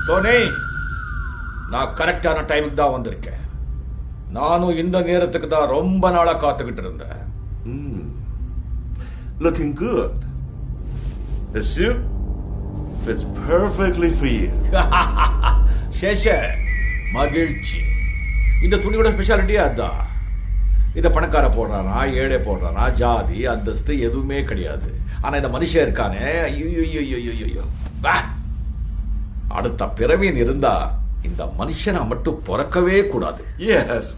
டோனி நான் கரெக்டான டைமுக்கு தான் வந்திருக்கேன் நானும் இந்த நேரத்துக்கு தான் ரொம்ப நாளா காத்துக்கிட்டு இருந்தேன் Looking good. The suit fits perfectly for you. சேஷ மகிழ்ச்சி இந்த துணியோட ஸ்பெஷாலிட்டியே அதான் இதை பணக்கார போடுறானா ஏழை போடுறானா ஜாதி அந்தஸ்து எதுவுமே கிடையாது ஆனா இந்த மனுஷன் இருக்கானே ஐயோ ஐயோ ஐயோ ஐயோ வா அடுத்த பிறவின் இருந்தா இந்த மனுஷனை மட்டும் பிறக்கவே கூடாது Yes,